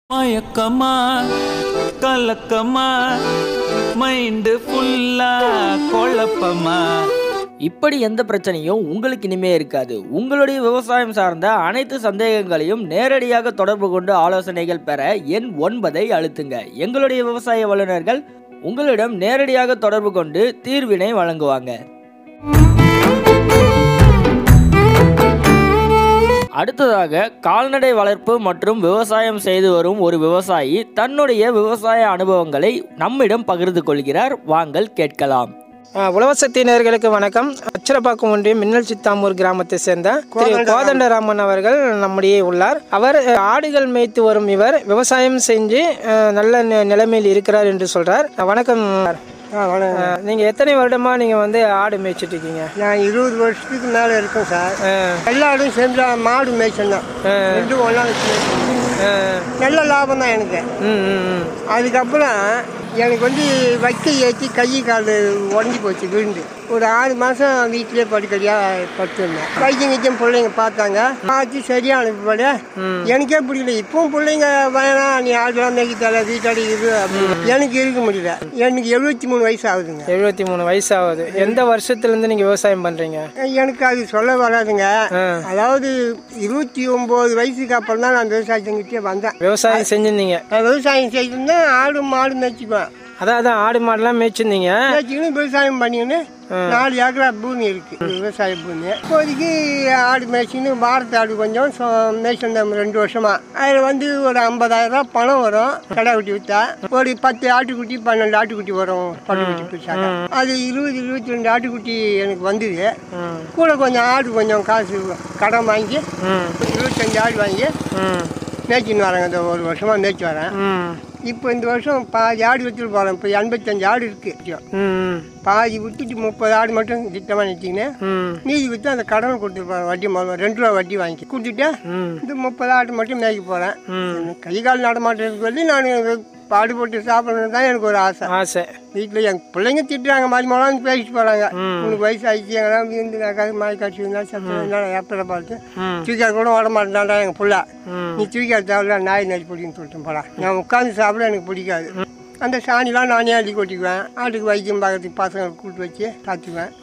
மயக்கமா கலக்கமா மைண்டு ஃபுல்லா குழப்பமா இப்படி எந்த பிரச்சனையும் உங்களுக்கு இனிமே இருக்காது உங்களுடைய விவசாயம் சார்ந்த அனைத்து சந்தேகங்களையும் நேரடியாக தொடர்பு கொண்டு ஆலோசனைகள் பெற எண் ஒன்பதை அழுத்துங்க எங்களுடைய விவசாய வல்லுநர்கள் உங்களிடம் நேரடியாக தொடர்பு கொண்டு தீர்வினை வழங்குவாங்க அடுத்ததாக கால்நடை வளர்ப்பு மற்றும் விவசாயம் செய்து வரும் ஒரு விவசாயி தன்னுடைய விவசாய அனுபவங்களை நம்மிடம் பகிர்ந்து கொள்கிறார் வாங்கள் கேட்கலாம் ஆ, உழவசக்தி நேயர்களுக்கு வணக்கம் அச்சரப்பாக்கம் ஒன்றியம் மின்னல் சித்தாமூர் கிராமத்தை சேர்ந்த திரு கோதண்டராமன் அவர்கள் நம்முடைய உள்ளார் அவர் அ, ஆடுகள் மேய்த்து வரும் இவர் விவசாயம் செஞ்சு அ, நல்ல நி- நிலைமையில் இருக்கிறார் என்று சொல்றார் அ, வணக்கம் ஆ வணக்கம் அ, நீங்க எத்தனை வருடமா நீங்க வந்து ஆடு மேய்ச்சிட்டு இருக்கீங்க நான் இருபது வருஷத்துக்கு மேலே இருக்கேன் சார் ஆ, எல்லாரும் சேர்ந்து மாடு மேய்ச்சல் தான் ரெண்டும் ஒன்றா வச்சு மேய்ச்சல். ஆ, நல்ல லாபம் தான் எனக்கு ம், ம், ம். அதுக்கப்புறம் எனக்கு வந்து வைக்க ஏற்றி கை கால் உடஞ்சி போச்சு விழுந்து ஒரு ஆறு மாதம் வீட்டிலே படுக்கடியாக படுத்துருந்தேன் வைத்தியம் கிச்சம் பிள்ளைங்க பார்த்தாங்க பார்த்து சரியான பிற்பாடு எனக்கே பிடிக்கல இப்பவும் பிள்ளைங்க வேணாம் நீ ஆடுலாம் மேய்க்க தலை வீட்டாடி இரு அப்படின்னு எனக்கு இருக்க முடியல எனக்கு எழுபத்தி மூணு வயசு ஆகுதுங்க எழுபத்தி மூணு வயசு ஆகுது எந்த வருஷத்துல இருந்து நீங்க விவசாயம் பண்றீங்க எனக்கு அது சொல்ல வராதுங்க அதாவது இருபத்தி ஒன்பது வயசுக்கு அப்புறம் தான் நான் விவசாயத்துக்கிட்டே வந்தேன் விவசாயம் செஞ்சிருந்தீங்க நான் விவசாயம் செய்திருந்தேன் ஆடு மாடு மேய்ச்சிக்குவேன் அதான் அதான் ஆடு மாடுலாம் மேய்ச்சிருந்தீங்க மேய்ச்சிக்கின்னு விவசாயம் பண்ணிக்கின்னு நாலு ஏக்கரா பூமி இருக்கு விவசாய பூமி இப்போதைக்கு ஆடு மேய்ச்சின்னு பாரத் ஆடு கொஞ்சம் சொ- மேய்ச்சிருந்தேன் ரெண்டு வருஷமா அதில் வந்து ஒரு ஐம்பதாயிரம் ரூபாய் பணம் வரும் கடை குட்டி விற்றா ஒரு பத்து ஆட்டுக்குட்டி பன்னெண்டு ஆட்டுக்குட்டி வரும் பட்டுக்குட்டி பிடிச்சாங்க அது இருபது இருபத்தி ரெண்டு ஆட்டுக்குட்டி எனக்கு வந்தது கூட கொஞ்சம் ஆடு கொஞ்சம் காசு கடன் வாங்கி இருபத்தஞ்சு ஆடு வாங்கி ம் மேய்ச்சின்னு வரேங்க இந்த ஒரு வருஷமா மேய்ச்சி வரேன் ம் இப்போ இந்த வருஷம் பாதி ஆடு விற்றுட்டு போகிறேன் இப்போ எண்பத்தஞ்சு ஆடு இருக்கு ம் பாதி விட்டுட்டு முப்பது ஆடு மட்டும் திட்டமாக நிறுத்திக்கின்னு ம் மீதி விற்று அந்த கடன் கொடுத்துருப்பாங்க வட்டி முதல்ல ரெண்டு ரூபா வட்டி வாங்கி கொடுத்துட்டு ம் இந்த முப்பது ஆடு மட்டும் மேய்க்க போகிறேன் கை கால் நடமாட்டதுக்கு சொல்லி நான் பாடுபட்டு சாப்பிடணும் தான் எனக்கு ஒரு ஆசை ஆசை வீட்டில் என் பிள்ளைங்க திட்டுறாங்க மாதிரி மூலம் பேசிட்டு போகிறாங்க உனக்கு வயசு ஆயிடுச்சு எங்கன்னா விழுந்து மாய் காட்சி இருந்தால் சத்தம் இருந்தால் ஏப்பரை பார்த்து தூக்கியார் கூட ஓட மாட்டேன்டா எங்கள் புள்ள நீ தூக்கியார் தேவையில்ல நாய் நடி பிடிக்குன்னு சொல்லிட்டு போடா நான் உட்காந்து சாப்பிட எனக்கு பிடிக்காது அந்த சாணிலாம் நானே அள்ளி கொட்டிக்குவேன் ஆட்டுக்கு வைத்தியம் பார்க்கறதுக்கு பசங்களை கூப்பிட்டு வச்சு காத்துக்குவேன்